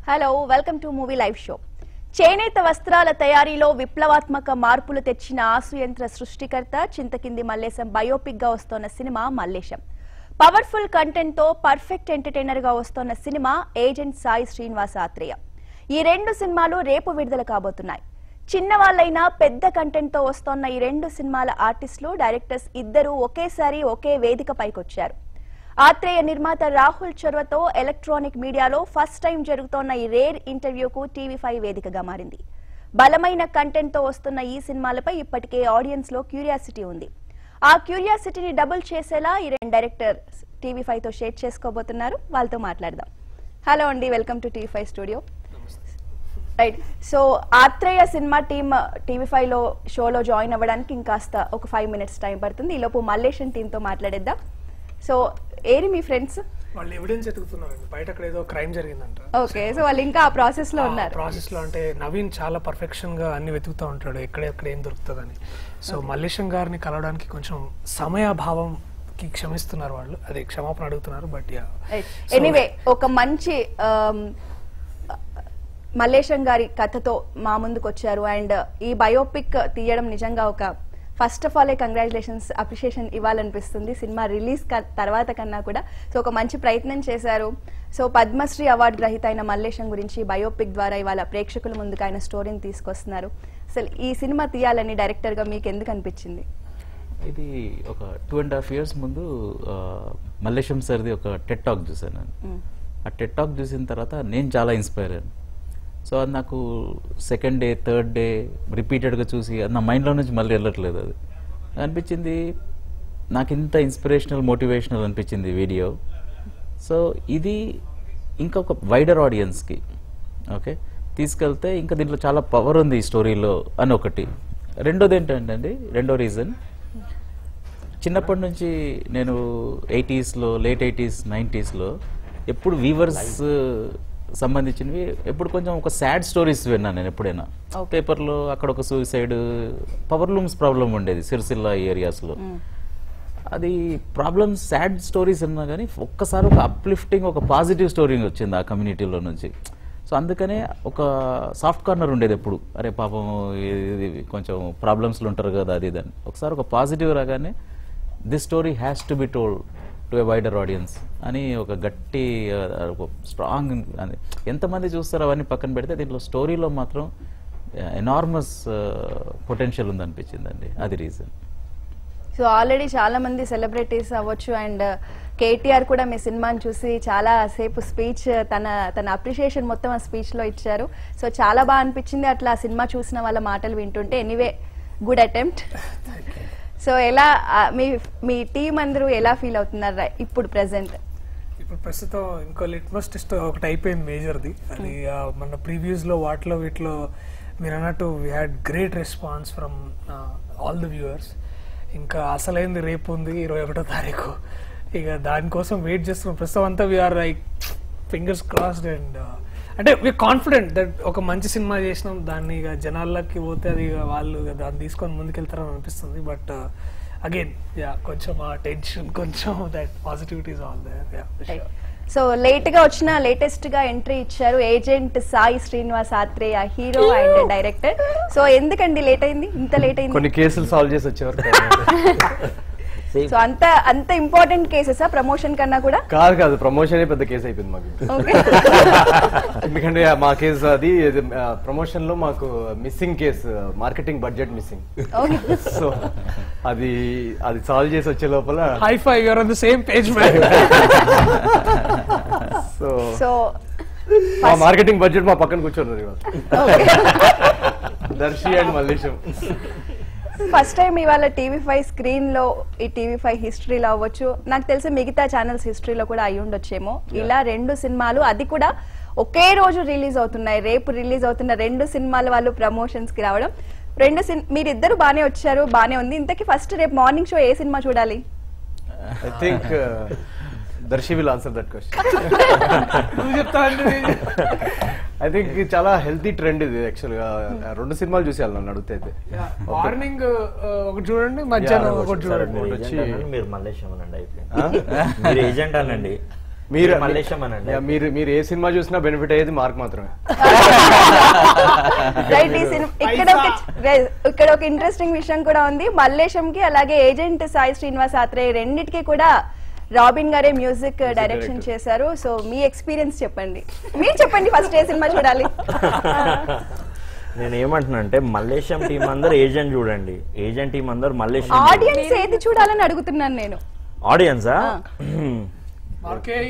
Hello welcome to movie live show చేనేత వస్త్రాల తయారీలో విప్లవాత్మక మార్పులు తెచ్చిన ఆసుయంత్ర సృష్టికర్త చింతకింది మల్లేశం బయోపిక్ గా వస్తోన్న సినిమా మల్లేశం పవర్ఫుల్ కంటెంట్ తో పర్ఫెక్ట్ ఎంటర్టైనర్ గా వస్తోన్న సినిమా ఏజెంట్ సాయి శ్రీనివాస ఆత్రేయ ఈ రెండు సినిమాలు రేపు విడుదల కాబోతున్నాయి చిన్నవాళ్ళైనా పెద్ద కంటెంట్ తో వస్తోన్న ఈ రెండు సినిమాల ఆర్టిస్టులు డైరెక్టర్స్ ఇద్దరు ఒకేసారి ఒకే వేదిక పైకొచ్చారు ఆత్రేయ నిర్మాత రాహుల్ చొరవతో ఎలక్ట్రానిక్ మీడియాలో ఫస్ట్ టైం జరుగుతోన్న ఈ రేర్ ఇంటర్వ్యూకు టీవీ ఫైవ్ వేదికగా మారింది బలమైన కంటెంట్ తో వస్తున్న ఈ సినిమాలపై ఇప్పటికే ఆడియన్స్ లో క్యూరియాసిటీ ఉంది ఆ క్యూరియాసిటీని డబుల్ చేసేలా ఈ రెండు డైరెక్టర్ టీవీ ఫైవ్ తో షేర్ చేసుకోబోతున్నారు వాళ్ళతో మాట్లాడదాం హలో అండి welcome to TV five studio right so Athreya cinema team TV five లో షోలో జాయిన్ అవ్వడానికి ఇంకాస్త ఒక ఫైవ్ మినిట్స్ టైం పడుతుంది ఈలోపు మల్లేషన్ టీమ్ తో మాట్లాడేద్దాం సో ఏరి మీ ఫ్రెండ్స్ వాళ్ళు ఎవిడెన్స్ ఎతుకుతున్నారండి బయట అక్కడ ఏదో క్రైమ్ జరిగిందంట ఓకే సో వాళ్ళు ఇంకా ఆ ప్రాసెస్ లో ఉన్నారు ప్రాసెస్ లో అంటే నవీన్ చాలా పర్ఫెక్షన్ గా అన్ని వెతుకుతూ ఉంటాడు ఎక్కడ ఎక్కడ ఏం దొరుకుతుందని సో మల్లేశం గారిని కలవడానికి కొంచెం సమయాభావం కి క్షమిస్తున్నారు వాళ్ళు అదే క్షమాపణ అడుగుతున్నారు బట్ యా ఎనీవే ఒక మంచి um, మల్లేశం గారి కథతో మా ముందుకు వచ్చారు అండ్ ఈ బయోపిక్ తీయడం నిజంగా ఒక first of all congratulations appreciation ఇవ్వాలనిపిస్తుంది సినిమా రిలీజ్ తర్వాత కన్నా కూడా సో ఒక మంచి ప్రయత్నం చేశారు సో పద్మశ్రీ అవార్డు గ్రహీత అయిన మల్లేశం గురించి బయోపిక్ ద్వారా ఇవాళ ప్రేక్షకుల ముందుకు ఆయన స్టోరీని తీసుకొస్తున్నారు అసలు ఈ సినిమా తీయాలని డైరెక్టర్ గా మీకు ఎందుకు అనిపించింది ఇది ఒక టూ అండ్ హాఫ్ ఇయర్స్ ముందు ఆ, మల్లేశం సార్ది ఒక టెట్ టాక్ చూసాను నేను మ్మ్. ఆ టెట్ టాక్ చూసిన తర్వాత నేను చాలా ఇన్స్పైర్ అయ్యాను సో అది నాకు సెకండ్ డే థర్డ్ డే రిపీటెడ్గా చూసి అది నా మైండ్లో నుంచి మళ్ళీ వెళ్ళట్లేదు అది అనిపించింది నాకు ఇంత ఇన్స్పిరేషనల్ మోటివేషనల్ అనిపించింది వీడియో సో ఇది ఇంకొక వైడర్ ఆడియన్స్కి ఓకే తీసుకెళ్తే ఇంకా దీంట్లో చాలా పవర్ ఉంది ఈ స్టోరీలో అని ఒకటి రెండోది ఏంటంటే అండి రెండో రీజన్ చిన్నప్పటి నుంచి నేను ఎయిటీస్లో లేట్ ఎయిటీస్ నైంటీస్లో ఎప్పుడు వీవర్స్ సంబంధించినవి ఎప్పుడు కొంచెం ఒక సాడ్ స్టోరీస్ విన్నాను నేను ఎప్పుడైనా పేపర్లో అక్కడ ఒక సూసైడ్ పవర్ లూమ్స్ ప్రాబ్లం ఉండేది సిరిసిల్ల ఏరియాస్లో అది ప్రాబ్లమ్స్ సాడ్ స్టోరీస్ ఉన్నా కానీ ఒక్కసారి ఒక అప్లిఫ్టింగ్ ఒక పాజిటివ్ స్టోరీ వచ్చింది ఆ కమ్యూనిటీలో నుంచి సో అందుకనే ఒక సాఫ్ట్ కార్నర్ ఉండేది ఎప్పుడు అరే పాపం ఇది ఇది కొంచెం ప్రాబ్లమ్స్లో ఉంటారు కదా అది ఇది అని ఒకసారి ఒక పాజిటివ్ రాగానే this story has to be told to a wider audience అని ఒక గట్టి ఆ, ఒక స్ట్రాంగ్ అని ఎంతమంది చూస్తారో అవన్నీ పక్కన పెడితే దీంట్లో స్టోరీలో మాత్రం ఎనార్మస్ పొటెన్షియల్ ఉందనిపించిందండి అది రీజన్ సో ఆల్రెడీ చాలా మంది సెలబ్రిటీస్ అవ్వచ్చు అండ్ కేటీఆర్ కూడా మీ సినిమాని చూసి చాలా సేపు స్పీచ్ తన తన అప్రిషియేషన్ మొత్తం ఆ స్పీచ్ లో ఇచ్చారు సో చాలా బాగా అనిపించింది అట్లా ఆ సినిమా చూసిన వాళ్ళ మాటలు వింటుంటే ఎనీవే గుడ్ అటెంప్ట్ సో ఎలా ఆ, మీ మీ టీం అందరూ ఎలా ఫీల్ అవుతున్నారు రా- ఇప్పుడు ప్రెసెంట్ ఇప్పుడు ప్రస్తుతం ఇంకో లిట్మస్ టెస్ట్ ఒకటి అయిపోయింది మేజర్ది అది ఆ, మన ప్రీవియస్ లో వాటిలో వీటిలో మీరు అన్నట్టు we had great response from all the viewers ఇంకా అసలైంది రేపు ఉంది ఇరవై ఒకటో తారీఖు ఇక దానికోసం వెయిట్ చేస్తున్నాం ప్రస్తుతం అంతా we're like fingers crossed and అంటే వీ కాన్ఫిడెంట్ దట్ ఒక మంచి సినిమా చేసినాం దాన్ని ఇక జనాల్లోకి పోతే అది ఇక వాళ్ళు ఇక దాన్ని తీసుకొని ముందుకెళ్తారని అనిపిస్తుంది బట్ అగైన్ యా కొంచెం ఆ టెన్షన్ కొంచెం that positivity is all there ya so late గా వచ్చిన లేటెస్ట్ గా ఎంట్రీ ఇచ్చారు agent Sai Srinivas Athreya hero and director so ఎందుకండి లేట్ అయింది ఇంత లేట్ అయింది కొన్ని కేసులు సాల్వ్ చేసి వచ్చేవారు సో అంత అంత ఇంపార్టెంట్ కేసెస్ ప్రమోషన్ కన్నా కూడా కాదు కాదు ప్రమోషన్ పెద్ద కేసు అయిపోయింది మాకు ఓకే ఎందుకంటే మా కేసు అది ప్రమోషన్ లో మాకు missing case marketing budget missing okay so అది అది సాల్వ్ చేసి వచ్చే లోపల high five you're on the same page man so so మా మార్కెటింగ్ బడ్జెట్ మా పక్కన కూర్చున్నారు ఇవాళ Darshi and Mallesham first time ఇవాళ టీవీ ఫైవ్ స్క్రీన్ లో ఈ టీవీ ఫైవ్ హిస్టరీలో అవ్వచ్చు నాకు తెలిసి మిగతా ఛానల్స్ హిస్టరీలో కూడా అయి ఉండొచ్చేమో ఇలా రెండు సినిమాలు అది కూడా ఒకే రోజు రిలీజ్ అవుతున్నాయి రేపు రిలీజ్ అవుతున్న రెండు సినిమాల వాళ్ళు ప్రమోషన్స్ కి రావడం రెండు సిన్ మీరిద్దరు బానే వచ్చారు బానే ఉంది ఇంతకీ ఫస్ట్ రేపు మార్నింగ్ షో ఏ సినిమా చూడాలి I think Darshi will answer that question నువ్వు చెప్తా అంటే ఐ థింక్ చాలా హెల్తీ ట్రెండ్ ఇది యాక్చువల్ గా రెండు సినిమాలు చూసేయాలి నన్ను అడిగితే అయితే మార్నింగ్ ఒకటి చూడండి మధ్యాహ్నం Yeah, ఒకటి సరే, చూడండి మీరు మీరు వచ్చి- ఏజెంట్ అనండి, మీరు మల్లేశం అనండి అయిపోయింది మీరు ఏజెంట్ అనండి మీరు మల్లేశం అనండి. Yeah, మీరు మీరు ఏ సినిమా చూసినా బెనిఫిట్ అయ్యేది మార్క్ మాత్రమే రైట్ ఈ సినిమా ఇక్కడ ఒక రే- ఇక్కడ ఒక ఇంట్రెస్టింగ్ విషయం కూడా ఉంది మల్లేశంకి అలాగే ఏజెంట్ సాయి శ్రీనివాస్ ఆత్రేయ రెండిటికి కూడా రాబిన్ గారే మ్యూజిక్ డైరెక్షన్ చేశారు సో మీ ఎక్స్పీరియన్స్ చెప్పండి మీరు చెప్పండి ఫస్ట్ ఏ సినిమా చూడాలి నేను ఏమంటున్నా అంటే మల్లేశం టీం అందరు ఏజెంట్ చూడండి ఏజెంట్ టీం అందరు మల్లేశం ఆడియన్స్ ఏది చూడాలని అడుగుతున్నాను నేను ఆడియన్సా ఓకే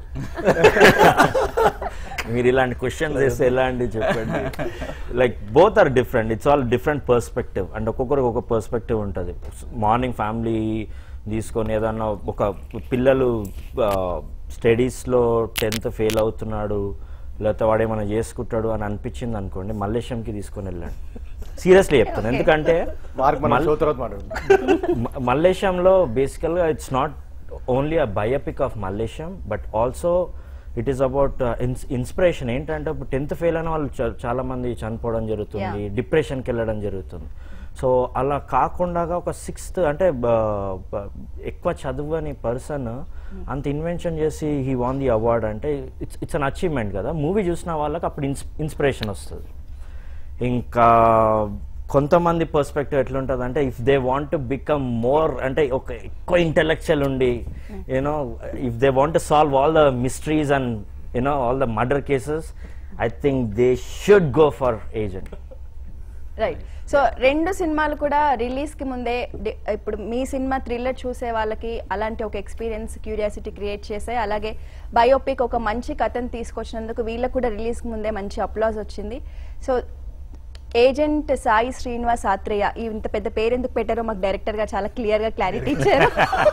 మీరు ఇలాంటి క్వశ్చన్స్ వేస్తే ఎలా అండి చెప్పండి like both are different it's all different perspective and ఒక్కొక్కరికి ఒక పర్స్పెక్టివ్ ఉంటుంది మార్నింగ్ ఫ్యామిలీ తీసుకొని ఏదన్నా ఒక పిల్లలు స్టడీస్లో టెన్త్ ఫెయిల్ అవుతున్నాడు లేకపోతే వాడు ఏమైనా చేసుకుంటాడు అని అనిపించింది అనుకోండి మల్లేశంకి తీసుకొని వెళ్ళండి సీరియస్లీ చెప్తాను ఎందుకంటే మార్క్ మన మల్- షో తర్వాత మాట్లాడు మ- మల్లేశంలో బేసికల్గా it's not only a biopic of Mallesham but also it is about inspiration ఏంటంటే ఇప్పుడు టెన్త్ ఫెయిల్ అయిన వాళ్ళు చా- చాలా మంది చనిపోవడం జరుగుతుంది డిప్రెషన్కి వెళ్ళడం జరుగుతుంది సో అలా కాకుండా ఒక సిక్స్త్ అంటే బ- బ- ఎక్కువ చదువుని పర్సన్ అంత ఇన్వెన్షన్ చేసి హీ వాన్ ది అవార్డ్ అంటే ఇట్స్ ఇట్స్ అన్ అచీవ్మెంట్ కదా మూవీ చూసిన వాళ్ళకి అప్పుడు ఇన్స్ ఇన్స్పిరేషన్ వస్తుంది ఇంకా కొంతమంది పర్స్పెక్టివ్ ఎట్లుంటుంది అంటే if they want to become more అంటే ఒక ఎక్కువ ఇంటెలెక్చువల్ ఉండి you know if they want to solve all the mysteries and you know all the murder cases I think they should go for agent right so రెండు సినిమాలు కూడా release కి ముందే D- ఇప్పుడు మీ సినిమా థ్రిల్లర్ చూసే వాళ్ళకి అలాంటి ఒక ఎక్స్పీరియన్స్ క్యూరియాసిటీ క్రియేట్ చేసాయి అలాగే బయోపిక్ ఒక మంచి కథను తీసుకొచ్చినందుకు వీళ్ళకి కూడా రిలీజ్ కి ముందే మంచి అప్లాజ్ వచ్చింది సో ఏజెంట్ సాయి శ్రీనివాస్ ఆత్రేయ ఈ ఇంత పెద్ద పేరు ఎందుకు పెట్టారో మాకు డైరెక్టర్ గా చాలా క్లియర్ గా క్లారిటీ ఇచ్చారు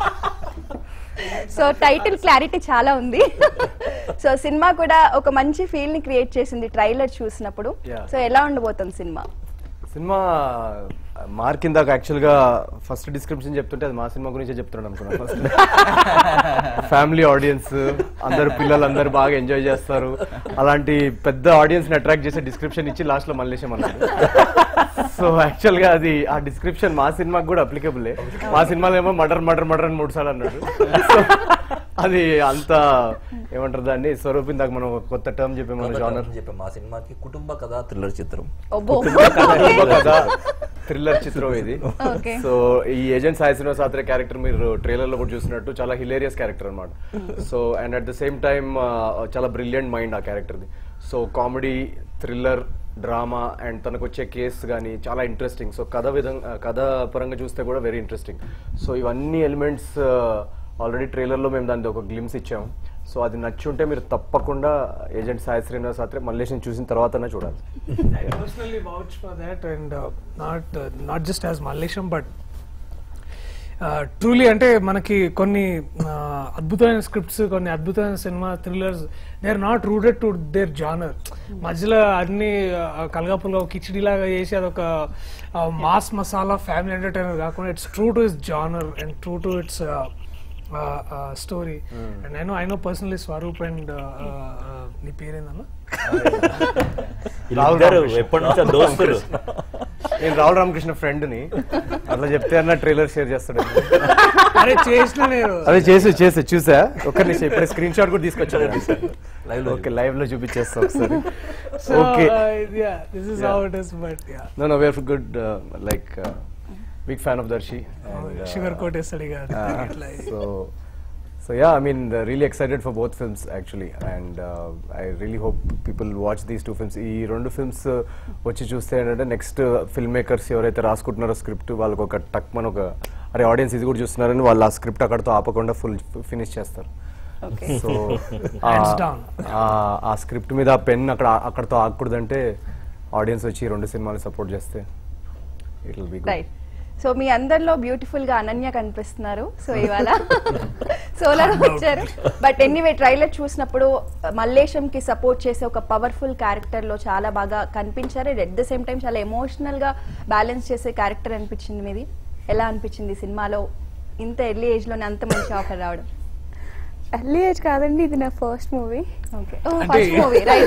సో టైటిల్ క్లారిటీ చాలా ఉంది సో సినిమా కూడా ఒక మంచి ఫీల్ ని క్రియేట్ చేసింది ట్రైలర్ చూసినప్పుడు Yeah. సో ఎలా ఉండబోతుంది సినిమా సినిమా మార్క్ ఇందాక యాక్చువల్ గా ఫస్ట్ డిస్క్రిప్షన్ చెప్తుంటే అది మా సినిమా గురించే చెప్తున్నాడు అనుకున్నాను ఫస్ట్ ఫ్యామిలీ ఆడియన్స్ అందరు పిల్లలు అందరు బాగా ఎంజాయ్ చేస్తారు అలాంటి పెద్ద ఆడియన్స్ ని అట్రాక్ట్ చేసే డిస్క్రిప్షన్ ఇచ్చి లాస్ట్ లో మల్లేశం అన్నారు సో యాక్చువల్ గా అది ఆ డిస్క్రిప్షన్ మా సినిమాకి కూడా అప్లికబుల్ మా సినిమాలో ఏమో మర్డర్ మర్డర్ మర్డర్ అని మూడు సార్లు అన్నాడు So, అది అంత ఏమంటారు దాన్ని స్వరూప్ ఇందాక మనం ఒక కొత్త టర్మ్ చెప్పే మన జానర్ చెప్పాం మా సినిమాకి కుటుంబ కథ థ్రిల్లర్ చిత్రం ఒబ్బో కదా థ్రిల్లర్ చిత్రం ఇది Okay. సో ఈ ఏజెంట్ సాయి శ్రీనివాస్ ఆత్రే క్యారెక్టర్ మీరు ట్రైలర్ లో కూడా చూసినట్టు చాలా హిలేరియస్ క్యారెక్టర్ అన్నమాట so and at the same time చాలా బ్రిలియంట్ మైండ్ ఆ క్యారెక్టర్ది so comedy thriller drama and తనకు వచ్చే కేస్ కానీ చాలా ఇంట్రెస్టింగ్ సో కథ విధంగా కథ పరంగా చూస్తే కూడా వెరీ ఇంట్రెస్టింగ్ సో ఇవన్నీ ఎలిమెంట్స్ ఆల్రెడీ ట్రైలర్లో మేము దాని ఒక గ్లిమ్స్ ఇచ్చాము సో అది నచ్చుంటే మీరు తప్పకుండా ఏజెంట్ సాయి శ్రీనివాస్ ఆత్రే మల్లేష్ని చూసిన తర్వాతనే చూడాలి I personally vouch for that, and uh, not uh, not just as Mallesham, but truly అంటే మనకి కొన్ని uh, అద్భుతమైన స్క్రిప్ట్స్ కొన్ని అద్భుతమైన cinema thrillers they are not rooted to their genre మధ్యలో అన్ని కలగాపుల్లో కిచిడి లాగా చేసి అదొక మాస్ మసాలా ఫ్యామిలీ ఎంటర్టైనర్ కాకుండా it's true to its genre and true to its story and I know I know personally Swaroop and నీ పేరేందన్నా వీళ్ళిద్దరు ఎప్పటి నుంచో దోస్తులు నేను రావుల రామకృష్ణ ఫ్రెండ్ ని అట్లా చెప్తే అన్న ట్రైలర్ షేర్ చేస్తాడు అరే చేసిన నేను అదే చేసి చేసి చూసా ఒక్క నిమిషం ఇప్పుడు స్క్రీన్ షాట్ కూడా తీసుకొచ్చాను Live లో ఓకే లైవ్ లో చూపించేస్తా ఒకసారి So, okay uh, yeah, this is how it is, but yeah. No no we're good like big fan of Darshi sugar coat వేస్తాడు ఇక ఇట్లా. So so ya I mean really excited for both films actually and I really hope people watch these two films ఈ రెండు films వచ్చి చూస్తే ఏంటంటే next film makers ఎవరైతే రాసుకుంటున్నారో script వాళ్ళకి ఒక టక్ మన ఒక అరే ఆడియన్స్ ఇది కూడా చూస్తున్నారని వాళ్ళు ఆ స్క్రిప్ట్ అక్కడతో ఆపకుండా ఫుల్ ఫినిష్ చేస్తారు ఓకే సో Hands down. ఆ స్క్రిప్ట్ మీద ఆ పెన్ అక్కడ అక్కడతో ఆగకూడదంటే ఆడియన్స్ వచ్చి ఈ రెండు సినిమాలు సపోర్ట్ చేస్తే it will be right so మీ అందరిలో బ్యూటిఫుల్ గా అనన్య కనిపిస్తున్నారు సో ఇవాళ సోలార్ వచ్చారు బట్ ఎనీవే ట్రైలర్ చూసినప్పుడు మల్లేశం కి సపోర్ట్ చేసే ఒక పవర్ఫుల్ క్యారెక్టర్ లో చాలా బాగా కనిపించారు ఎట్ ద సేమ్ టైం చాలా ఎమోషనల్ గా బ్యాలెన్స్ చేసే క్యారెక్టర్ అనిపించింది మీది ఎలా అనిపించింది సినిమాలో ఇంత ఎర్లీ ఏజ్ లోనే అంత మంచి ఆఫర్ రావడం ఎర్లీ ఏజ్ కాదండి ఇది నా ఫస్ట్ మూవీ ఓకే అంటే- first movie right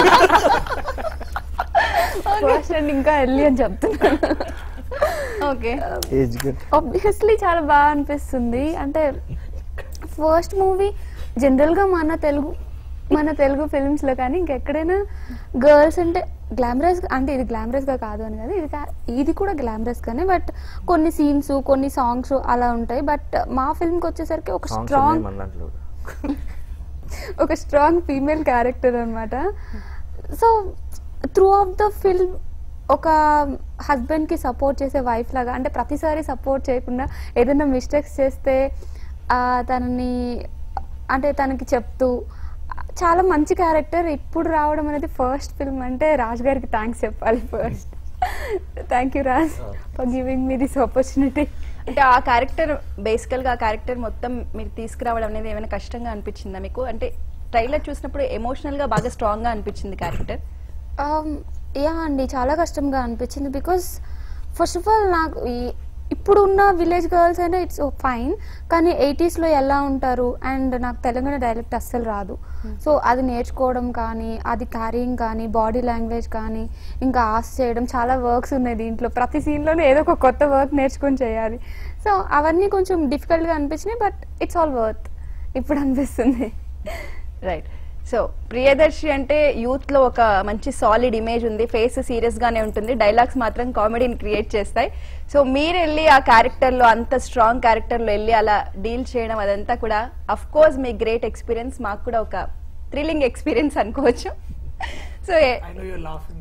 first and ఇంకా ఎర్లీ అని చెప్తున్నాను ఓకే ఆబ్వియస్లీ చాలా బాగా అనిపిస్తుంది అంటే ఫస్ట్ మూవీ జనరల్గా మన తెలుగు మన తెలుగు ఫిల్మ్స్లో కానీ ఇంకెక్కడైనా గర్ల్స్ అంటే గ్లామరస్ అంటే ఇది గ్లామరస్గా కాదు అని కాదు ఇది కా- ఇది కూడా గ్లామరస్గానే బట్ కొన్ని సీన్స్ కొన్ని సాంగ్స్ అలా ఉంటాయి బట్ మా ఫిల్మ్కి వచ్చేసరికి ఒక సాంగ్స్ స్ట్రాంగ్ మన దాంట్లో కూడా. ఒక స్ట్రాంగ్ ఫీమేల్ క్యారెక్టర్ అనమాట so through of the film ఒక హస్బెండ్ కి సపోర్ట్ చేసే వైఫ్ లాగా అంటే ప్రతిసారి సపోర్ట్ చేయకుండా ఏదైనా మిస్టేక్స్ చేస్తే ఆ, తనని అంటే తనకి చెప్తూ చాలా మంచి క్యారెక్టర్ ఇప్పుడు రావడం అనేది ఫస్ట్ ఫిల్మ్ అంటే రాజ్ గారికి థ్యాంక్స్ చెప్పాలి first thank you Raj for giving me this opportunity అంటే ఆ క్యారెక్టర్ బేసికల్ గా ఆ క్యారెక్టర్ మొత్తం మీరు తీసుకురావడం అనేది ఏమైనా కష్టంగా అనిపించిందా మీకు అంటే ట్రైలర్ చూసినప్పుడు ఎమోషనల్ గా బాగా స్ట్రాంగ్ గా అనిపించింది క్యారెక్టర్ యా అండి చాలా కష్టంగా అనిపించింది బికాస్ ఫస్ట్ ఆఫ్ ఆల్ నాకు ఈ- ఇప్పుడు ఉన్న విలేజ్ గర్ల్స్ అయినా ఇట్స్ ఫైన్ కానీ 80s లో ఎలా ఉంటారు అండ్ నాకు తెలంగాణ డైలెక్ట్ అస్సలు రాదు సో అది నేర్చుకోవడం కానీ అది క్యారింగ్ కానీ బాడీ లాంగ్వేజ్ కానీ ఇంకా ఆశ చేయడం చాలా వర్క్స్ ఉన్నాయి దీంట్లో ప్రతి సీన్లోనే ఏదో ఒక కొత్త వర్క్ నేర్చుకొని చేయాలి సో అవన్నీ కొంచెం డిఫికల్ట్గా అనిపించినాయి బట్ ఇట్స్ ఆల్ వర్త్ ఇప్పుడు అనిపిస్తుంది రైట్ సో ప్రియదర్శి అంటే యూత్ లో ఒక మంచి సాలిడ్ ఇమేజ్ ఉంది ఫేస్ సీరియస్ గానే ఉంటుంది డైలాగ్స్ మాత్రం కామెడీని క్రియేట్ చేస్తాయి సో మీరు వెళ్ళి ఆ క్యారెక్టర్ లో అంత స్ట్రాంగ్ క్యారెక్టర్ లో వెళ్ళి అలా డీల్ చేయడం అదంతా కూడా అఫ్ కోర్స్ మీ గ్రేట్ ఎక్స్పీరియన్స్ మాకు కూడా ఒక థ్రిల్లింగ్ ఎక్స్పీరియన్స్ అనుకోవచ్చు so I know you laughing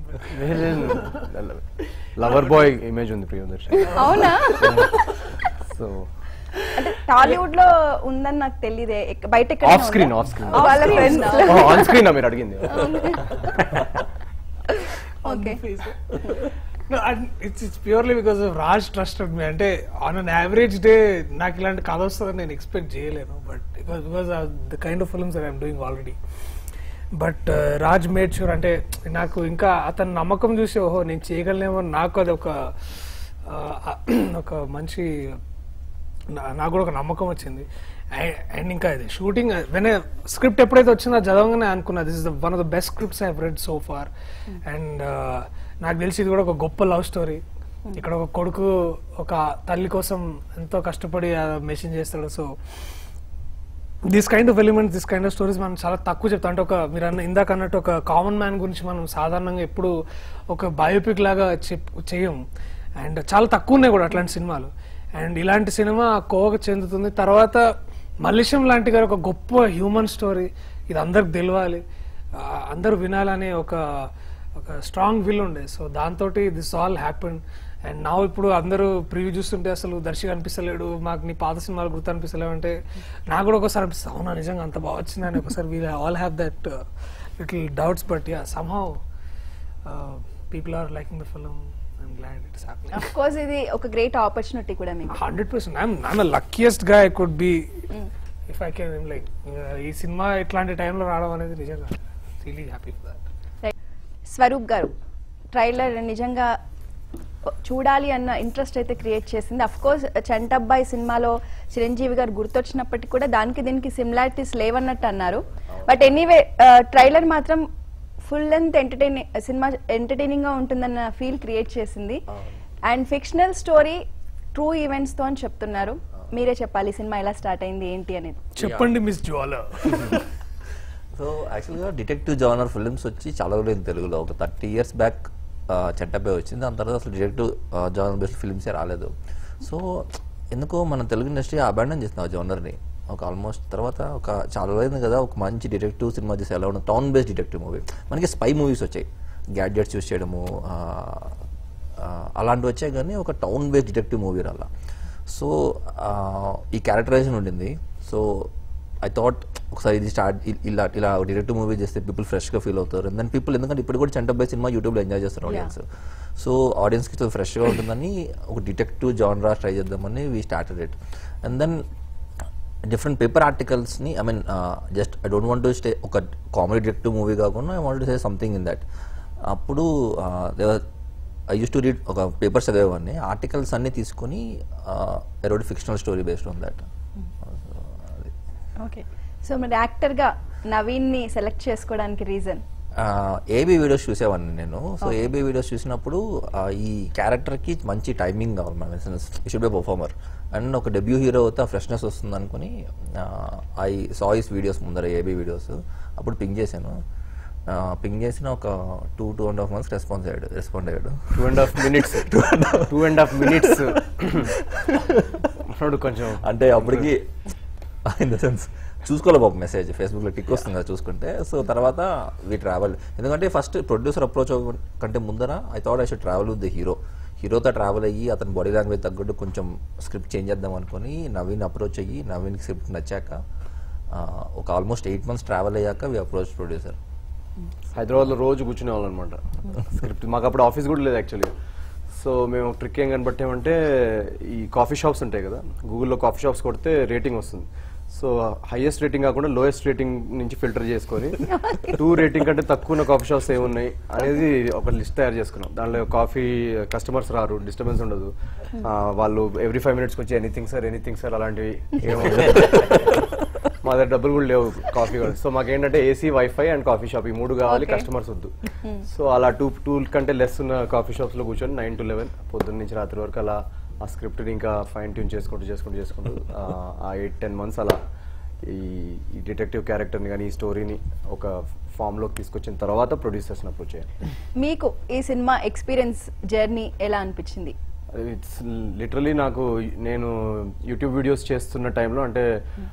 lover boy image ఉంది ప్రియదర్శన్ అవునా సో అంటే టాలీవుడ్ లో ఉందని నాకు తెలియదే ఎక్క- బయట ఎక్కడ ఆఫ్ స్క్రీన్ ఆఫ్ స్క్రీన్ వాళ్ళ friends లో. ఆన్ స్క్రీన్ మీరు అడిగింది okay No, and it's it's purely because of Raj trusted me. అంటే ఆన్ అన్ యావరేజ్ డే నాకు ఇలాంటి కథ వస్తుందని నేను ఎక్స్పెక్ట్ చేయలేను but because because the kind of films I'm doing already but Raj made sure అంటే నాకు ఇంకా అతని నమ్మకం చూసి ఓహో నేను చేయగలనేమో అని నాకు అది ఒక uh, ఒక మంచి నా- నాకు కూడా ఒక నమ్మకం వచ్చింది అండ్ ఇంకా ఇది షూటింగ్ వెన్ స్క్రిప్ట్ ఎప్పుడైతే వచ్చిందో అది చదవగానే అనుకున్నా this is the one of the best scripts I read so far and నాకు తెలిసి ఇది కూడా ఒక గొప్ప లవ్ స్టోరీ ఇక్కడ ఒక కొడుకు ఒక తల్లి కోసం ఎంతో కష్టపడి మెషిన్ చేస్తాడు so this kind of elements this kind of stories మనం చాలా తక్కువ చెప్తాం అంటే ఒక మీరు అన్న ఇందాక అన్నట్టు ఒక కామన్ మ్యాన్ గురించి మనం సాధారణంగా ఎప్పుడు ఒక బయోపిక్ లాగా చెప్ చేయం అండ్ చాలా తక్కువ ఉన్నాయి కూడా అట్లాంటి సినిమాలు అండ్ ఇలాంటి సినిమా కోవకు చెందుతుంది తర్వాత మల్లేశం లాంటి గారు ఒక గొప్ప హ్యూమన్ స్టోరీ ఇది అందరికి తెలియాలి ఆ, అందరూ వినాలనే ఒక ఒక స్ట్రాంగ్ విల్ ఉండే సో దాంతో దిస్ ఆల్ హ్యాపెన్ అండ్ నా ఇప్పుడు అందరూ ప్రివ్యూ చూస్తుంటే అసలు దర్శి అనిపిస్తలేడు మాకు నీ పాత సినిమాలు గుర్తు అనిపిస్తలేవు అంటే నాకు కూడా ఒకసారి అనిపిస్తుంది అవునా నిజంగా అంత బాగా వచ్చిందని ఒకసారి we all have that little doubts but ya somehow people are liking the film I'm glad it's happening of course ఇది ఒక గ్రేట్ ఆపర్చునిటీ కూడా మీకు hundred percent I'm I'm luckiest గా I could be if I can like ఈ cinema ఇట్లాంటి టైంలో రావడం అనేది నిజంగా really happy for that Swaroop గారు ట్రైలర్ నిజంగా చూడాలి అన్న ఇంట్రెస్ట్ అయితే క్రియేట్ చేసింది అఫ్ కోర్స్ చంటబ్బాయి సినిమాలో చిరంజీవి గారు గుర్తొచ్చినప్పటికీ కూడా దానికి దీనికి సిమిలారిటీస్ లేవన్నట్టు అన్నారు బట్ ఎనీవే ట్రైలర్ మాత్రం full length entertaining cinema entertaining గా ఉంటుందన్న ఫీల్ క్రియేట్ చేసింది and fictional story true events తో అని చెప్తున్నారు మీరే చెప్పాలి ఈ సినిమా ఎలా స్టార్ట్ అయింది ఏంటి అనేది చెప్పండి మిస్ జ్వాల సో యాక్చువల్గా డిటెక్టివ్ జానర్ ఫిల్మ్స్ వచ్చి చాలా రోజులు తెలుగులో ఒక థర్టీ ఇయర్స్ బ్యాక్ చెట్టబ్బాయి వచ్చింది దాని తర్వాత అసలు డిటెక్టివ్ జానర్ బేస్డ్ ఫిల్మ్సే రాలేదు సో ఎందుకో మన తెలుగు ఇండస్ట్రీ అబాండన్ చేస్తుంది ఆ జానర్ని ఒక ఆల్మోస్ట్ తర్వాత ఒక చాలా రోజులైంది కదా ఒక మంచి డిటెక్టివ్ సినిమా చేసి ఎలా ఉన్న టౌన్ బేస్డ్ డిటెక్టివ్ మూవీ మనకి స్పై మూవీస్ వచ్చాయి గ్యాడ్జెట్స్ యూస్ చేయడము ఆ, ఆ, అలాంటివి వచ్చాయి కానీ ఒక టౌన్ బేస్డ్ డిటెక్టివ్ మూవీ రాలా సో ఈ క్యారెక్టరైజేషన్ ఉండింది సో ఐ థాట్ ఒకసారి ఇది స్టార్ట్ ఇలా ఇలా డిటెక్టివ్ మూవీ చేస్తే పీపుల్ ఫ్రెష్గా ఫీల్ అవుతారు అండ్ దెన్ పీపుల్ ఎందుకంటే ఇప్పుడు కూడా చంటబ్బాయి సినిమా యూట్యూబ్లో ఎంజాయ్ చేస్తారు ఆడియన్స్ సో ఆడియన్స్కి ఫ్రెష్గా ఉంటుందని ఒక డిటెక్టివ్ జానరా ట్రై చేద్దామని we started it and then different paper ఆర్టికల్స్ని I mean just I don't want to stay ఒక కామెడీ డిటెక్టివ్ మూవీ కాకుండా I want to say something in that అప్పుడు ఐ యూస్ టు రీడ్ ఒక papers చదివేవాడిని articles అన్నీ తీసుకొని I wrote fictional story based on that okay so మరి actor గా నవీన్ ని సెలెక్ట్ చేసుకోవడానికి రీజన్ ఏబీ వీడియోస్ చూసేవాడిని నేను సో ఏబీ వీడియోస్ చూసినప్పుడు ఆ, ఈ క్యారెక్టర్కి మంచి టైమింగ్ కావాలి మన షుడ్ బి పర్ఫార్మర్ అండ్ ఒక డెబ్యూ హీరో అయితే ఆ ఫ్రెష్నెస్ వస్తుంది అనుకుని ఐ సాయిస్ వీడియోస్ ముందర ఏబీ వీడియోస్ అప్పుడు పింగ్ చేశాను పింగ్ చేసిన ఒక two two and half months response అయ్యాడు రెస్పాండ్ అయ్యాడు two and half minutes two and half minutes మనోడు కొంచెం అంటే అప్పటికి ఇన్ ద సెన్స్ చూసుకోలే బాబు మెసేజ్ ఫేస్బుక్లో టిక్ వస్తుంది కదా చూసుకుంటే సో తర్వాత వి ట్రావెల్ ఎందుకంటే ఫస్ట్ ప్రొడ్యూసర్ అప్రోచ్ కంటే ముందర I thought I should travel with the hero హీరోతో ట్రావెల్ అయ్యి అతని బాడీ లాంగ్వేజ్ తగ్గట్టు కొంచెం స్క్రిప్ట్ చేంజ్ చేద్దాం అనుకుని నవీన్ అప్రోచ్ అయ్యి నవీన్ స్క్రిప్ట్ నచ్చాక ఆ, ఒక ఆల్మోస్ట్ ఎయిట్ మంత్స్ ట్రావెల్ అయ్యాక వి అప్రోచ్ ప్రొడ్యూసర్ హైదరాబాద్లో రోజు కూర్చునే వాళ్ళం అనమాట స్క్రిప్ట్ మాకు అప్పుడు ఆఫీస్ కూడా లేదు యాక్చువల్లీ సో మేము ట్రిక్ ఏం కనబట్టామంటే ఈ కాఫీ షాప్స్ ఉంటాయి కదా గూగుల్లో కాఫీ షాప్స్ కొడితే రేటింగ్ వస్తుంది సో హైయెస్ట్ రేటింగ్ కాకుండా లోయెస్ట్ రేటింగ్ నుంచి ఫిల్టర్ చేసుకొని టూ రేటింగ్ కంటే తక్కువ ఉన్న కాఫీ షాప్స్ ఏమున్నాయి అనేది ఒక లిస్ట్ తయారు చేసుకున్నాం దాంట్లో కాఫీ కస్టమర్స్ రారు డిస్టర్బెన్స్ ఉండదు ఆ, వాళ్ళు ఎవ్రీ ఫైవ్ మినిట్స్కి వచ్చి ఎనీథింగ్ సార్ ఎనీథింగ్ సార్ అలాంటివి ఏమో మా దగ్గర డబ్బులు కూడా లేవు కాఫీ కూడా సో మాకేంటంటే AC wifi and coffee shop ఈ మూడు కావాలి Okay. కస్టమర్స్ వద్దు సో అలా టూ టూ కంటే లెస్ ఉన్న కాఫీ షాప్స్ లో కూర్చొని నైన్ టు లెవెన్ పొద్దున్న నుంచి రాత్రి వరకు అలా ఆ స్క్రిప్ట్ ఇంకా ఫైన్ ట్యూన్ చేసుకుంటూ చేసుకుంటూ చేసుకుంటూ ఆ, ఆ ఎయిట్ టెన్ మంత్స్ అలా ఈ ఈ డిటెక్టివ్ క్యారెక్టర్ని కానీ ఈ స్టోరీని ఒక ఫామ్ లోకి తీసుకొచ్చిన తర్వాత ప్రొడ్యూసర్స్ని అప్రోచ్ చేయాలి మీకు ఈ సినిమా ఎక్స్పీరియన్స్ జర్నీ ఎలా అనిపించింది ఇట్స్ లిటరలీ నాకు నేను యూట్యూబ్ వీడియోస్ చేస్తున్న టైంలో అంటే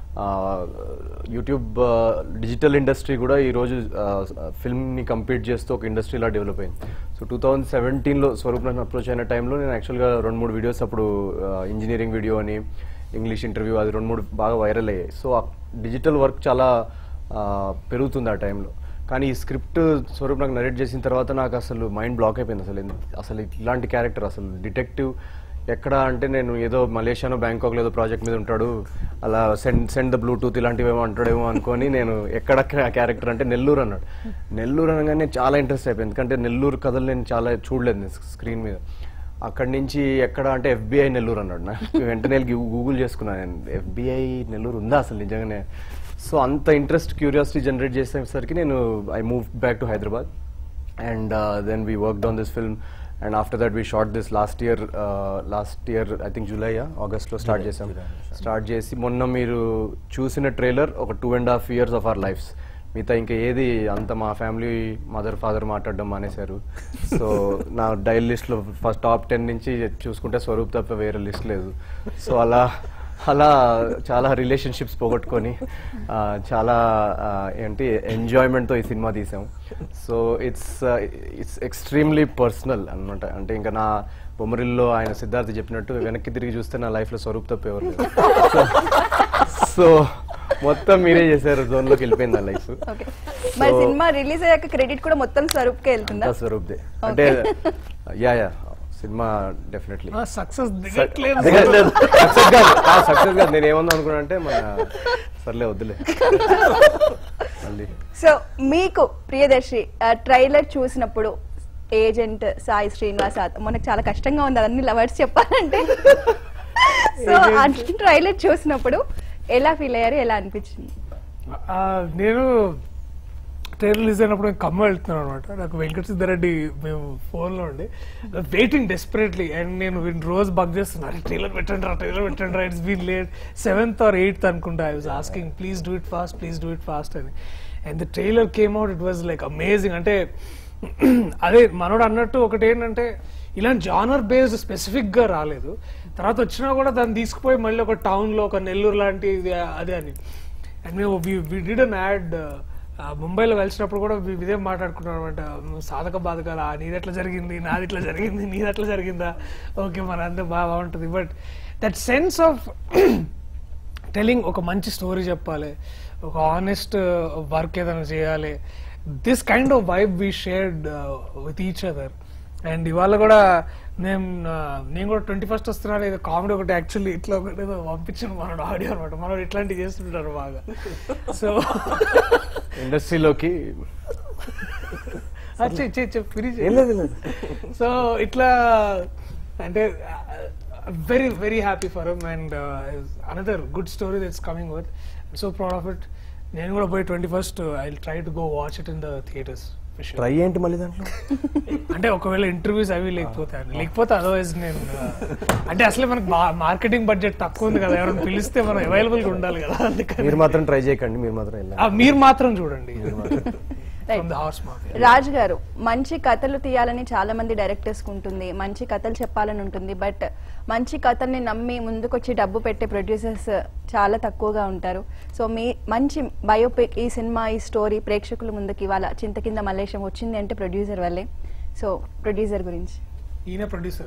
యూట్యూబ్ డిజిటల్ ఇండస్ట్రీ కూడా ఈరోజు ఫిల్మ్ని కంప్లీట్ చేస్తూ ఒక ఇండస్ట్రీలా డెవలప్ అయింది సో టూ థౌజండ్ సెవెంటీన్లో స్వరూప్ నన్ను అప్రోచ్ అయిన టైంలో నేను యాక్చువల్గా రెండు మూడు వీడియోస్ అప్పుడు ఇంజనీరింగ్ వీడియో అని ఇంగ్లీష్ ఇంటర్వ్యూ అది రెండు మూడు బాగా వైరల్ అయ్యాయి సో డిజిటల్ వర్క్ చాలా ఆ, పెరుగుతుంది ఆ టైంలో కానీ ఈ స్క్రిప్ట్ స్వరూప్ నాకు నరేట్ చేసిన తర్వాత నాకు అసలు మైండ్ బ్లాక్ అయిపోయింది అసలు ఎందు- అసలు ఇట్లాంటి క్యారెక్టర్ అసలు డిటెక్టివ్ ఎక్కడ అంటే నేను ఏదో మలేషియానో బ్యాంకాక్ ఏదో ప్రాజెక్ట్ మీద ఉంటాడు అలా సెండ్ సెండ్ ద బ్లూటూత్ ఇలాంటివి ఏమో అంటాడేమో అనుకొని నేను ఎక్కడ క్యారెక్టర్ అంటే నెల్లూరు అన్నాడు నెల్లూరు అనగానే చాలా ఇంట్రెస్ట్ అయిపోయింది ఎందుకంటే నెల్లూరు కథలు నేను చాలా చూడలేదు నేను స్క్రీన్ మీద అక్కడి నుంచి ఎక్కడ అంటే ఎఫ్బిఐ నెల్లూరు అన్నాడు నా వెంటనే వెళ్ళి గూ- గూగుల్ చేసుకున్నాను నేను ఎఫ్బిఐ నెల్లూరు ఉందా అసలు నిజంగానే సో అంత ఇంట్రెస్ట్ క్యూరియాసిటీ జనరేట్ చేసేసరికి నేను I move back to Hyderabad and then we worked on this film and after that we shot this last year last year I think July ఆగస్ట్లో స్టార్ట్ చేసాం స్టార్ట్ చేసి మొన్న మీరు చూసిన ట్రైలర్ ఒక two and half years of our lives మిగతా ఇంకా ఏది అంత మా ఫ్యామిలీ మదర్ ఫాదర్ మాట్లాడడం మానేశారు సో నా డైల్ లిస్ట్లో ఫస్ట్ టాప్ టెన్ నుంచి చూసుకుంటే స్వరూప్ తప్ప వేరే లిస్ట్ లేదు సో అలా అలా చాలా రిలేషన్షిప్స్ పోగొట్టుకొని ఆ, చాలా ఆ, ఏంటి ఎంజాయ్మెంట్తో ఈ సినిమా తీసాం సో ఇట్స్ ఇట్స్ ఎక్స్ట్రీమ్లీ పర్సనల్ అన్నమాట అంటే ఇంకా నా బొమ్మరిల్లో ఆయన సిద్ధార్థ్ చెప్పినట్టు వెనక్కి తిరిగి చూస్తే నా లైఫ్లో స్వరూప్ తప్ప ఎవరు లేరు. సో మొత్తం మీరే చేశారు జోన్లోకి వెళ్ళిపోయింది నా లైఫ్ ఓకే మరి సినిమా రిలీజ్ అయ్యాక క్రెడిట్ కూడా మొత్తం స్వరూప్కే వెళ్తుందా అంతా స్వరూప్దే అంటే ya ya cinema definitely success దిగట్లేదు దిగట్లేదు సక్సెస్ కాదు సక్సెస్ కాదు నేను ఏమన్నా అనుకున్నా అంటే మన సర్లే వద్దులే మళ్ళీ సో మీకు ప్రియదర్శి ట్రైలర్ చూసినప్పుడు ఏజెంట్ సాయి శ్రీనివాస్ ఆత్- మనకు చాలా కష్టంగా ఉంది అన్ని లవర్స్ చెప్పాలంటే సో ఆ ట్రైలర్ చూసినప్పుడు ఎలా ఫీల్ అయ్యారు ఎలా అనిపించింది ఆ, నేను ట్రైలర్ రిలీజ్ అయినప్పుడు నేను ఖమ్మం వెళ్తున్నాను అనమాట నాకు వెంకట సిద్ధారెడ్డి మేము ఫోన్లో ఉండి వెయిటింగ్ డెస్పరేట్లీ అండ్ నేను వీడిని రోజు బగ్ చేస్తున్నాను ట్రైలర్ పెట్టండి రా ట్రైలర్ పెట్టండి రా it's been late seventh or eighth అనుకుంటా I was asking please do it fast please do it fast అని and the trailer came out it was like amazing అంటే అదే మనోడు అన్నట్టు ఒకటి ఏంటంటే ఇలాంటి జానర్ బేస్డ్ స్పెసిఫిక్ గా రాలేదు తర్వాత వచ్చినా కూడా దాన్ని తీసుకుపోయి మళ్ళీ ఒక టౌన్ లో ఒక నెల్లూరు లాంటి ఇది అదే అని అండ్ మేము వి డిడ్ అన్ యాడ్ ముంబైలో కలిసినప్పుడు కూడా వి- ఇదే మాట్లాడుకున్నాం అనమాట సాధక బాధకాల నీది ఎట్లా జరిగింది నాది ఇట్లా జరిగింది నీది ఎట్లా జరిగిందా ఓకే మన అంతా బాగా బాగుంటుంది but that sense of telling ఒక మంచి స్టోరీ చెప్పాలి ఒక ఆనెస్ట్ వర్క్ ఏదైనా చేయాలి this kind of vibe we shared with each other and ఇవాళ కూడా నేను uh, నేను కూడా ట్వంటీ ఫస్ట్ వస్తున్నాను ఏదో కామెడీ ఒకటి యాక్చువల్లీ ఇట్లా ఒకటి ఏదో పంపించాను మనోడు ఆడియో అనమాట మనోడు ఇట్లాంటివి చేస్తుంటారు బాగా సో ఇండస్ట్రీలోకి సో ఇట్లా అంటే very very happy for him and another good story that's coming with so proud of it నేను కూడా పోయి twenty first I try to go watch it in the theatres try ఏంటి మళ్ళీ దాంట్లో అంటే ఒకవేళ ఇంటర్వ్యూస్ అవి లేకపోతే అని. లేకపోతే అదర్వైజ్ నేను ఆ, అంటే అసలే మనకు మార్కెటింగ్ బడ్జెట్ తక్కువ ఉంది కదా ఎవరైనా పిలిస్తే మనం అవైలబుల్ గా ఉండాలి కదా అందుకని మీరు మాత్రం ట్రై చేయకండి మీరు మాత్రం వెళ్ళండి ఆ, మీరు మాత్రం చూడండి Right. From the horse mafia Raj గారు మంచి కథలు తీయాలని చాలా మంది డైరెక్టర్స్ ఉంటుంది మంచి కథలు చెప్పాలని ఉంటుంది బట్ మంచి కథల్ని నమ్మి ముందుకొచ్చి డబ్బు పెట్టే ప్రొడ్యూసర్స్ చాలా తక్కువగా ఉంటారు సో మీ మంచి బయోపిక్ ఈ సినిమా ఈ స్టోరీ ప్రేక్షకుల ముందుకి ఇవాళ చింత కింద మల్లేశం వచ్చింది అంటే ప్రొడ్యూసర్ వల్లే సో ప్రొడ్యూసర్ గురించి ఈయన producer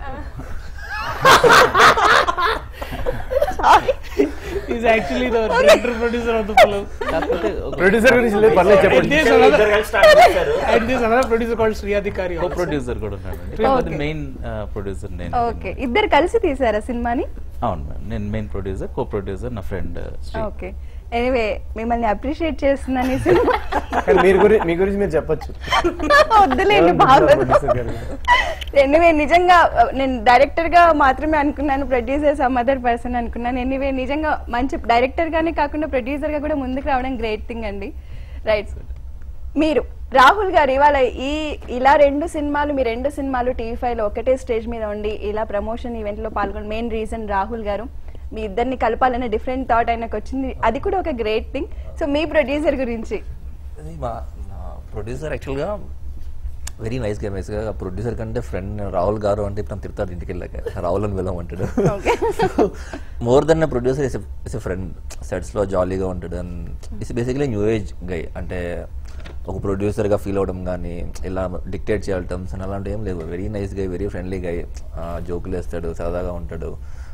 is actually the director producer of the film కాకపోతే ఒక ప్రొడ్యూసర్ గురించి లేదు పర్లేదు And చెప్పండి there's another, and there's another producer called Sriyadikari co also. Producer కూడా ఉన్నాడండి Okay. కాకపోతే మెయిన్ ప్రొడ్యూసర్ నేను ఓకే ఇద్దరు కలిసి తీసారా సినిమాని అవును మేడం నేను మెయిన్ ప్రొడ్యూసర్ కో ప్రొడ్యూసర్ నా ఫ్రెండ్ శ్రీ ఓకే ఎనివే మిమ్మల్ని అప్రిషియేట్ చేస్తున్నాను ఈ సినిమా కానీ మీరు గురించి మీ గురించి మీరు చెప్పొచ్చు వద్దులేండి బాగోదు ప్రొడ్యూసర్ గారు ఎనివే నిజంగా uh, నేను డైరెక్టర్ గా మాత్రమే అనుకున్నాను ప్రొడ్యూసర్ సమ్ అదర్ పర్సన్ అనుకున్నాను ఎనివే నిజంగా మంచి డైరెక్టర్ గానే కాకుండా ప్రొడ్యూసర్ గా కూడా ముందుకు రావడం గ్రేట్ థింగ్ అండి రైట్ మీరు రాహుల్ గారు ఇవాళ ఈ ఇలా రెండు సినిమాలు మీ రెండు సినిమాలు టీవీ ఫైవ్ లో ఒకటే స్టేజ్ మీద ఉండి ఇలా ప్రమోషన్ ఈవెంట్ లో పాల్గొని మెయిన్ రీజన్ రాహుల్ గారు మీ ఇద్దరిని కలపాలనే డిఫరెంట్ థాట్ ఆయనకు వచ్చింది అది కూడా ఒక గ్రేట్ థింగ్ సో మీ ప్రొడ్యూసర్ గురించి ఇది మా ప్రొడ్యూసర్ యాక్చువల్గా వెరీ నైస్ గా నైస్ గా ప్రొడ్యూసర్ కంటే ఫ్రెండ్ రాహుల్ గారు అంటే ఇప్పుడు నన్ను తిడతాడు ఇంటికి వెళ్ళాక రాహుల్ అని వెళ్ళమంటాడు Okay. More then producer is is a friend sets లో జాలీగా ఉంటాడు and it's basically new age guy అంటే ఒక producer గా ఫీల్ అవడం కానీ ఇలా డిక్టేట్ చేయటం అని అలాంటివి ఏం లేవు very nice guy very friendly guy జోకులు వేస్తాడు సరదాగా ఉంటాడు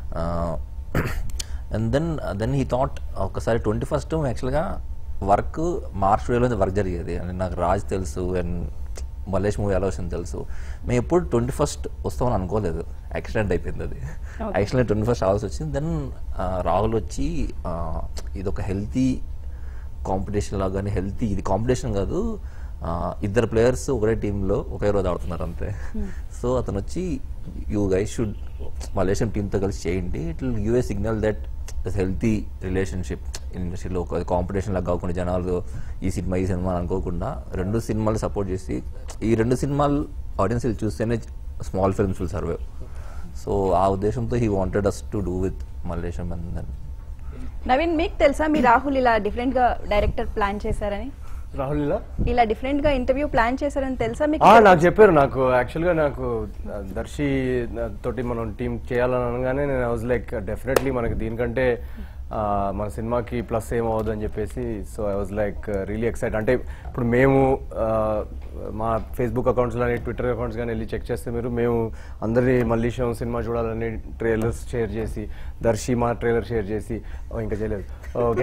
and then then he thought ఒకసారి ట్వంటీ ఫస్ట్ యాక్చువల్గా వర్క్ మార్చ్ స్టూడియోలో వర్క్ జరిగేది అండ్ నాకు రాజ్ తెలుసు అండ్ మల్లేష్ మూవీ ఎలా వచ్చింది తెలుసు మేము ఎప్పుడు ట్వంటీ ఫస్ట్ వస్తామని అనుకోలేదు యాక్సిడెంట్ అయిపోయింది అది యాక్చువల్లీ ట్వంటీ ఫస్ట్ రావాల్సి వచ్చింది దెన్ రాహుల్ వచ్చి ఆ, ఇది ఒక హెల్తీ కాంపిటీషన్ లాగా కానీ హెల్తీ ఇది కాంపిటీషన్ కాదు ఆ, ఇద్దరు ప్లేయర్స్ ఒకటే టీంలో ఒకే రోజు ఆడుతున్నారు అంతే సో అతను వచ్చి యూ గై షుడ్ మలేషియన్ టీంతో కలిసి చేయండి it will give a signal that healthy relationship ఇండస్ట్రీలో ఒక కాంపిటీషన్ లాగా కాకుండా జనాలు ఈ సినిమా ఈ సినిమా అని అనుకోకుండా రెండు సినిమాలు సపోర్ట్ చేసి ఈ రెండు సినిమాలు ఆడియన్స్ చూస్తేనే small films will survive so ఆ ఉద్దేశంతో he wanted us to do with Mallesham and then Naveen మీకు తెలుసా మీ రాహుల్ ఇలా డిఫరెంట్ గా డైరెక్టర్ ప్లాన్ చేశారని రాహుల్ ఇలా ఇలా డిఫరెంట్ గా ఇంటర్వ్యూ ప్లాన్ చేశారని తెలుసా మీకు ఆ, నాకు చెప్పారు నాకు యాక్చువల్గా నాకు ఆ, దర్శి నా- తోటి మనం టీం చేయాలని అనగానే నేను వాజ్ లైక్ డెఫినెట్లీ మనకి దీనికంటే ఆ, మన సినిమాకి ప్లస్ ఏం అవ్వదు అని చెప్పేసి so I was like really excite అంటే ఇప్పుడు మేము ఆ, మా ఫేస్బుక్ అకౌంట్స్ కానీ ట్విట్టర్ అకౌంట్స్ కానీ వెళ్ళి చెక్ చేస్తే మీరు మేము అందరి మళ్ళీ షో సినిమా చూడాలని ట్రైలర్స్ షేర్ చేసి దర్శి మా ట్రైలర్ షేర్ చేసి ఓ, ఇంకా చేయలేదు okay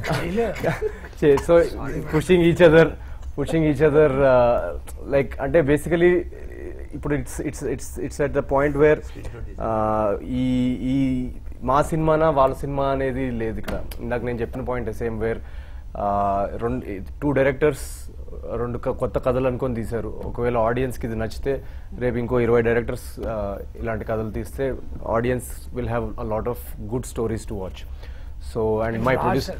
so pushing each other pushing each other like అంటే బేసికలీ ఇప్పుడు it's it's it's it's at the point where ఈ ఈ మా సినిమానా వాళ్ళ సినిమా అనేది లేదు ఇక్కడ ఇందాక నేను చెప్పిన పాయింట్ సేమ్ వేర్ రెండు టూ డైరెక్టర్స్ రెండు క- కొత్త కథలు అనుకొని తీశారు ఒకవేళ ఆడియన్స్కి ఇది నచ్చితే రేపు ఇంకో ఇరవై డైరెక్టర్స్ ఇలాంటి కథలు తీస్తే audience will have a lot of good stories to watch so and my producer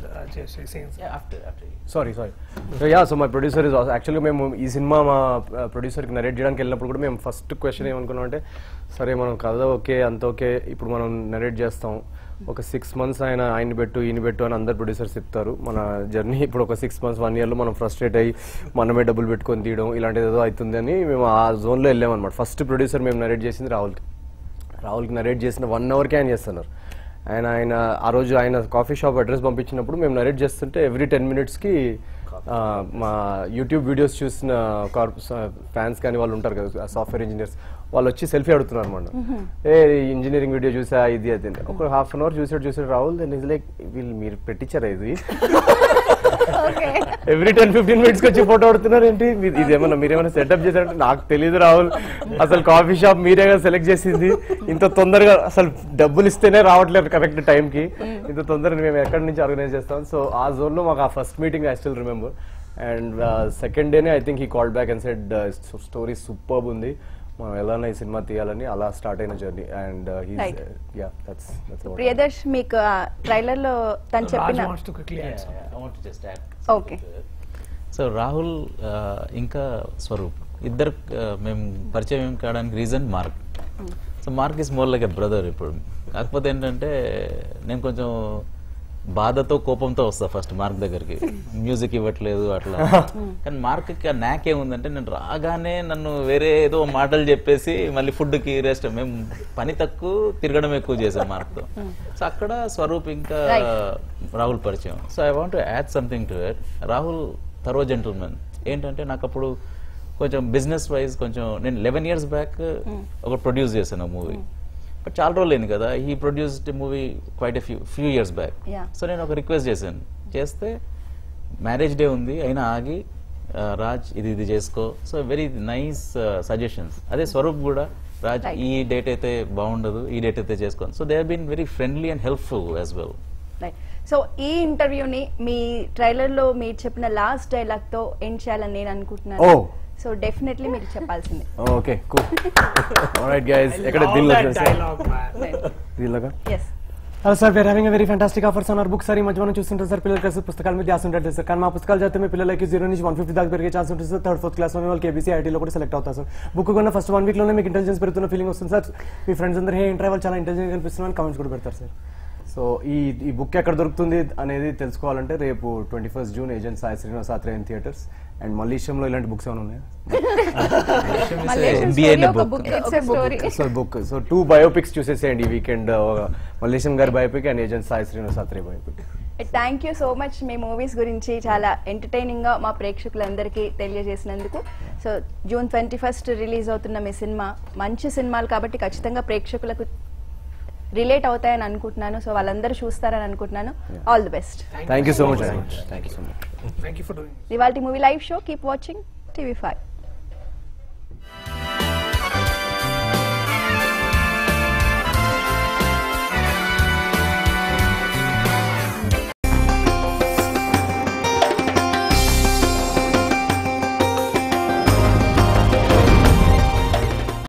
sorry sorry so yeah so my producer is యాక్చువల్గా మేము ఈ సినిమా మా ప్రొడ్యూసర్కి నరేట్ చేయడానికి వెళ్ళినప్పుడు కూడా మేము ఫస్ట్ క్వశ్చన్ ఏమనుకున్నాం అంటే సరే మనం కథ ఓకే అంత ఓకే ఇప్పుడు మనం నరేట్ చేస్తాం ఒక సిక్స్ మంత్స్ ఆయన ఆయన పెట్టు ఈయన పెట్టు అని అందరు ప్రొడ్యూసర్స్ చెప్తారు మన జర్నీ ఇప్పుడు ఒక సిక్స్ మంత్స్ వన్ ఇయర్లో మనం ఫ్రస్ట్రేట్ అయ్యి మనమే డబ్బులు పెట్టుకొని తీయడం ఇలాంటిది ఏదో అవుతుంది అని మేము ఆ జోన్లో వెళ్ళామన్నమాట ఫస్ట్ ప్రొడ్యూసర్ మేము నరేట్ చేసింది రాహుల్కి రాహుల్కి నరేట్ చేసిన వన్ అవర్కే ఆయన చేస్తున్నారు ఆయన ఆయన ఆ రోజు ఆయన కాఫీ షాప్ అడ్రస్ పంపించినప్పుడు మేము నరేట్ చేస్తుంటే ఎవ్రీ టెన్ మినిట్స్కి మా యూట్యూబ్ వీడియోస్ చూసిన ఫ్యాన్స్ కానీ వాళ్ళు ఉంటారు కదా సాఫ్ట్వేర్ ఇంజనీర్స్ వాళ్ళు వచ్చి సెల్ఫీ అడుగుతున్నారు అనమాట ఏ ఇంజనీరింగ్ వీడియో చూసా ఇది అది అని. ఒక హాఫ్ అన్ అవర్ చూసాడు చూసాడు రాహుల్ దెన్ ఇస్ లైక్ వీళ్ళు మీరు పెట్టించారా ఇది ఎవ్రీ టెన్ ఫిఫ్టీన్ మినిట్స్ వచ్చి ఫోటో ఆడుతున్నారు ఏంటి మీ- ఇది ఏమన్నా మీరేమైనా సెటప్ చేశారంటే నాకు తెలియదు రాహుల్ అసలు కాఫీ షాప్ మీరే సెలెక్ట్ చేసింది ఇంత తొందరగా అసలు డబ్బులు ఇస్తేనే రావట్లేదు కరెక్ట్ టైంకి ఇంత తొందరగా మేము ఎక్కడి నుంచి ఆర్గనైజ్ చేస్తాం సో ఆ జోన్లో మాకు ఆ first meeting I still remember and second డేనే I think he call back and said story superb ఉంది మనం ఎలానో ఈ సినిమా తీయాలని అలా స్టార్ట్ అయిన journey and Right. Yeah that's that's Priyadarsh మీకు ట్రైలర్ లో తను Raj చెప్పిన wants to quickly add something. Okay. So Rahul ఆ, ఇంకా స్వరూప్ ఇద్దరు ఆ, మేము పరిచయం కావడానికి reason Mark so Mark is more like a brother ఇప్పుడు కాకపోతే ఏంటంటే నేను కొంచెం బాధతో కోపంతో వస్తా ఫస్ట్ మార్క్ దగ్గరికి మ్యూజిక్ ఇవ్వట్లేదు అట్లా కానీ మార్క్ నాక్ ఏముందంటే నేను రాగానే నన్ను వేరే ఏదో మాటలు చెప్పేసి మళ్ళీ ఫుడ్కి రెస్ట్ మేము పని తక్కువ తిరగడం ఎక్కువ చేసాం మార్క్తో సో అక్కడ స్వరూప్ ఇంకా రాహుల్ పరిచయం so I want add something to it Rahul thorough gentleman ఏంటంటే నాకు అప్పుడు కొంచెం బిజినెస్ వైజ్ కొంచెం నేను లెవెన్ ఇయర్స్ బ్యాక్ ఒక ప్రొడ్యూస్ చేశాను మూవీ బట్ చాలా రోజులు అయింది కదా ఈ produced movie quite a few few years back Yeah. So నేను ఒక రిక్వెస్ట్ చేశాను చేస్తే మ్యారేజ్ డే ఉంది అయినా ఆగి ఆ, రాజ్ ఇది ఇది చేసుకో సో వెరీ నైస్ సజెషన్స్ అదే స్వరూప్ కూడా రాజ్ Right. ఈ డేట్ అయితే బాగుండదు ఈ డేట్ అయితే చేసుకోండి so they been very friendly and helpful as well right so ఈ ఇంటర్వ్యూని మీ ట్రైలర్ లో మీరు చెప్పిన లాస్ట్ డైలాగ్ తో ఎండ్ చేయాలని నేను అనుకుంటున్నాను Oh. సో డెఫినెట్లీ మీరు చెప్పాల్సిందే okay cool right guys I ఎక్కడ love దీనిలో that చూసారు dialogue, man. దీనిలోగా yes hello sir we're having very fantastic offers on book sir ఈ మధ్య మనం చూస్తుంటాం సార్ పిల్లలకి అసలు పుస్తకాల మీద ధ్యాస ఉంటుంది సార్ కానీ మా పుస్తకాలు చదివితే మీ పిల్లలకి జీరో నుంచి వన్ ఫిఫ్టీ దాకా పెరిగే ఛాన్స్ ఉంటుంది సార్ థర్డ్ ఫోర్త్ క్లాస్ లో వాళ్ళకి ఏబీసీ ఐటీలో కూడా సెలెక్ట్ అవుతారు సార్ బుక్ కొన్న ఫస్ట్ వన్ వీక్ లోనే మీకు ఇంటెలిజెన్స్ పెరుగుతున్న ఫీలింగ్ వస్తుంది సార్ మీ ఫ్రెండ్స్ అందరూ హే ఇంటర్ వాళ్ళు చాలా ఇంటెలిజెంట్ కనిపిస్తున్నారని కామెంట్స్ కూడా పెడతారు సార్ సో ఈ ఈ బుక్ ఎక్కడ దొరుకుతుంది అనేది తెలుసుకోవాలంటే రేపు twenty first June agent Sai Srinivas ఆత్రేయన్ థియేటర్స్ అండ్ మల్లీషంలో ఇలాంటి బుక్స్ ఏమైనా ఉన్నాయా MBA in a book. Story so book so two biopics చూసేసేయండి ఈ వీకెండ్ మల్లేశం గారి biopic and agent Sai Srinivas Athreya biopic thank you so much మీ మూవీస్ గురించి చాలా ఎంటర్టైనింగ్ గా మా ప్రేక్షకులందరికీ తెలియజేసినందుకు so June twenty first release అవుతున్న మీ సినిమా మంచి సినిమాలు కాబట్టి ఖచ్చితంగా ప్రేక్షకులకు రిలేట్ అవుతాయని అనుకుంటున్నాను సో వాళ్ళందరూ చూస్తారని అనుకుంటున్నాను all the best thank you so much thank you so much Thank you for doing ఇవాళ movie live show keep watching TV five